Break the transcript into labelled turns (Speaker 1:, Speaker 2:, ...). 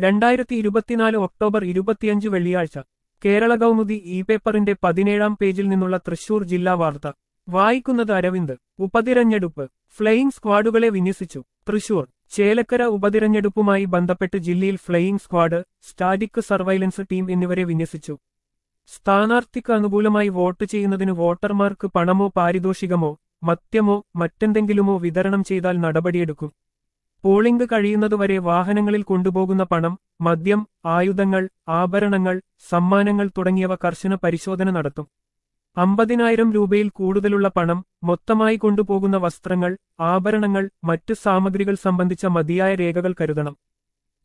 Speaker 1: രണ്ടായിരത്തി ഇരുപത്തിനാല് ഒക്ടോബർ ഇരുപത്തിയഞ്ച് വെള്ളിയാഴ്ച കേരള കൗമുദി ഇ പേപ്പറിന്റെ പതിനേഴാം പേജിൽ നിന്നുള്ള തൃശൂർ ജില്ലാ വാർത്ത വായിക്കുന്നത് അരവിന്ദ് ഉപതിരഞ്ഞെടുപ്പ് ഫ്ലൈയിംഗ് സ്ക്വാഡുകളെ വിന്യസിച്ചു തൃശൂർ ചേലക്കര ഉപതിരഞ്ഞെടുപ്പുമായി ബന്ധപ്പെട്ട് ജില്ലയിൽ flying squad static surveillance team എന്നിവരെ വിന്യസിച്ചു സ്ഥാനാർത്ഥിക്ക് അനുകൂലമായി വോട്ട് ചെയ്യുന്നതിന് വോട്ടർമാർക്ക് പണമോ പാരിതോഷികമോ മദ്യമോ മറ്റെന്തെങ്കിലുമോ വിതരണം ചെയ്താൽ നടപടിയെടുക്കും പോളിംഗ് കഴിയുന്നതുവരെ വാഹനങ്ങളിൽ കൊണ്ടുപോകുന്ന പണം മദ്യം ആയുധങ്ങൾ ആഭരണങ്ങൾ സമ്മാനങ്ങൾ തുടങ്ങിയവ കർശന പരിശോധന നടത്തും അമ്പതിനായിരം രൂപയിൽ കൂടുതലുള്ള പണം മൊത്തമായി കൊണ്ടുപോകുന്ന വസ്ത്രങ്ങൾ ആഭരണങ്ങൾ മറ്റ് സാമഗ്രികൾ സംബന്ധിച്ച മതിയായ രേഖകൾ കരുതണം